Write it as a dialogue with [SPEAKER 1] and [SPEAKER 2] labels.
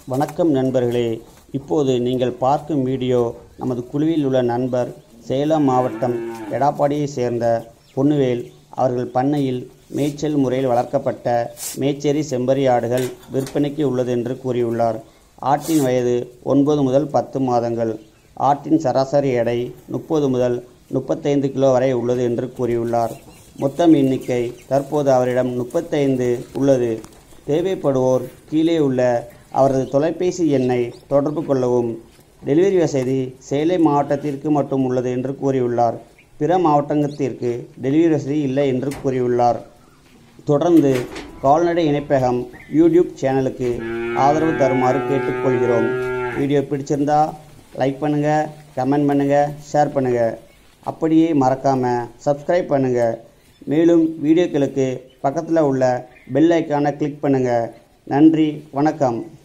[SPEAKER 1] வணக்கம் நண்பர்களே இப்போது நீங்கள் பார்க்கும் வீடியோ நமது குழுவில் உள்ள நண்பர் சேலம் மாவட்டம் எடாப்பாடியைச் சேர்ந்த பொன்னுவேல் அவர்கள் பண்ணையில் மேய்ச்சல் முறையில் வளர்க்கப்பட்ட மேச்சேரி செம்பரி ஆடுகள் விற்பனைக்கு உள்ளது என்று கூறியுள்ளார் ஆட்டின் வயது ஒன்பது முதல் பத்து மாதங்கள் ஆட்டின் சராசரி எடை முப்பது முதல் முப்பத்தைந்து கிலோ வரை உள்ளது என்று கூறியுள்ளார் மொத்தம் எண்ணிக்கை தற்போது அவரிடம் முப்பத்தைந்து உள்ளது தேவைப்படுவோர் கீழே உள்ள அவரது தொலைபேசி எண்ணை தொடர்பு கொள்ளவும் டெலிவரி வசதி சேலம் மாவட்டத்திற்கு மட்டும் உள்ளது என்று கூறியுள்ளார் பிற மாவட்டத்திற்கு டெலிவரி வசதி இல்லை என்று கூறியுள்ளார் தொடர்ந்து கால்நடை இணைப்பகம் யூடியூப் சேனலுக்கு ஆதரவு தருமாறு கேட்டுக்கொள்கிறோம் வீடியோ பிடிச்சிருந்தா லைக் பண்ணுங்கள் கமெண்ட் பண்ணுங்கள் ஷேர் பண்ணுங்கள் அப்படியே மறக்காமல் சப்ஸ்கிரைப் பண்ணுங்கள் மேலும் வீடியோக்களுக்கு பக்கத்தில் உள்ள பெல் ஐக்கானை கிளிக் பண்ணுங்கள் நன்றி வணக்கம்